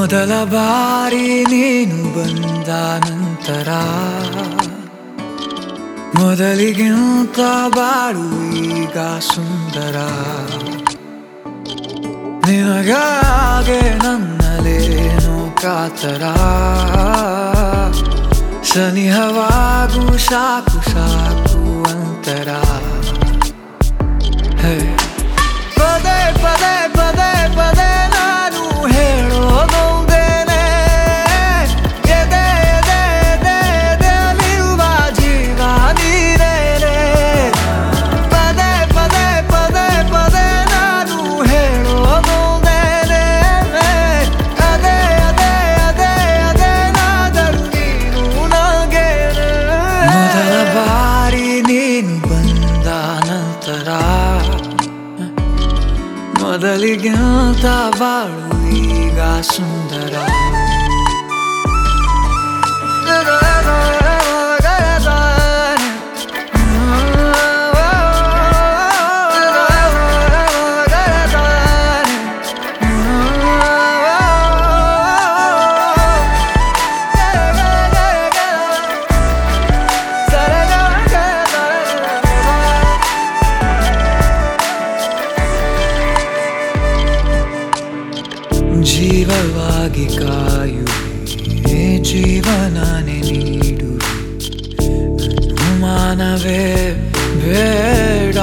ಮೊದಲ ಬಾರಿ ನೀನು ಬಂದ ನಂತರ ಮೊದಲಿಗಿಂತ ಬಾಳು ಈಗ ಸುಂದರ ನಿನಗಾಗೆ ನನ್ನಲೇನು ಕಾತರ ಸನಿಹವಾಗು ಸಾಕು ಸಾಕು ಅಂತರ ಹೇ ಪದೇ ಪದೇ ಪದೇ ಪದೇ ನಾನು ಹೇಳೋದೊಂದೇನೆ ಎದೆ ಎದೆ ಎದೆ ಎದೆಯಲ್ಲಿರುವ ಜೀವ ನೀನೇನೆ ಪದೇ ಪದೇ ಪದೇ ಪದೇ ನಾನು ಹೇಳೋದೊಂದೇನೆ ಅದೇ ಅದೇ ಅದೇ ಅದೇ ನಾದರೂ ನೀನು ನನಗೇನೆ ಮೊದಲ ಬಾರಿ ನೀನು ಬಂದ ನಂತರ ಮೊದಲಿಗಿಂತ ಬಾಳು ಈಗ ಸುಂದರ ಜೀವವಾಗಿ ಕಾಯುವೆ ಜೀವನಾನೆ ನೀಡು ಅನುಮಾನವೇ ಬೇಡ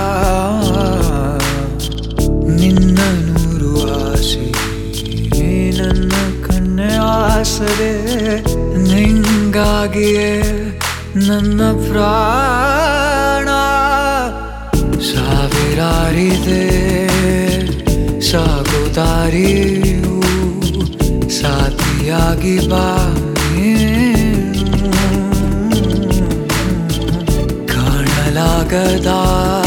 ನಿನ್ನ ನೂರು ಆಸೆ ನನ್ನ ಕಣ್ಣೆ ಆಸರೆ ನಿಂಗಾಗಿಯೇ ನನ್ನ ಪ್ರಾಣ ಸಾವಿರಾರಿದೆ ಸಾಗುದಾರಿಯು ಸಾಥಿಯಾಗಿ ಬಾ ನೀನು. ಕಾಣಲಾಗದ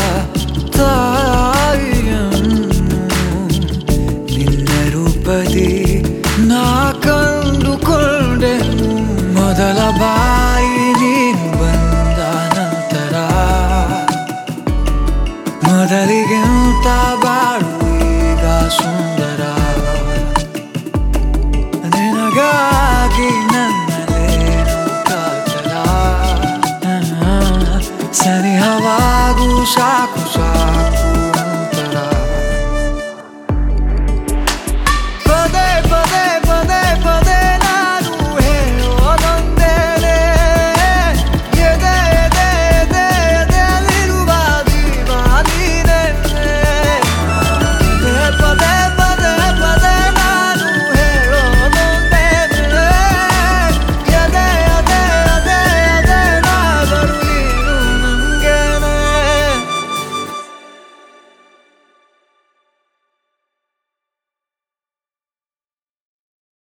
ತಾಯಿಯನ್ನು ನಿನ್ನ ರೂಪದಿ ನಾ ಕಂಡುಕೊಂಡೆನು ಮೊದಲ ಬಾರಿ ನೀನು ಬಂದ ನಂತರ ಮೊದಲಿಗಿಂತ ಬಾಳು ಈಗ ಸುಂದರ ನಿನಗಾಗಿ ನನ್ನಲೇನು ಕಾತರ ಸನಿಹವಾ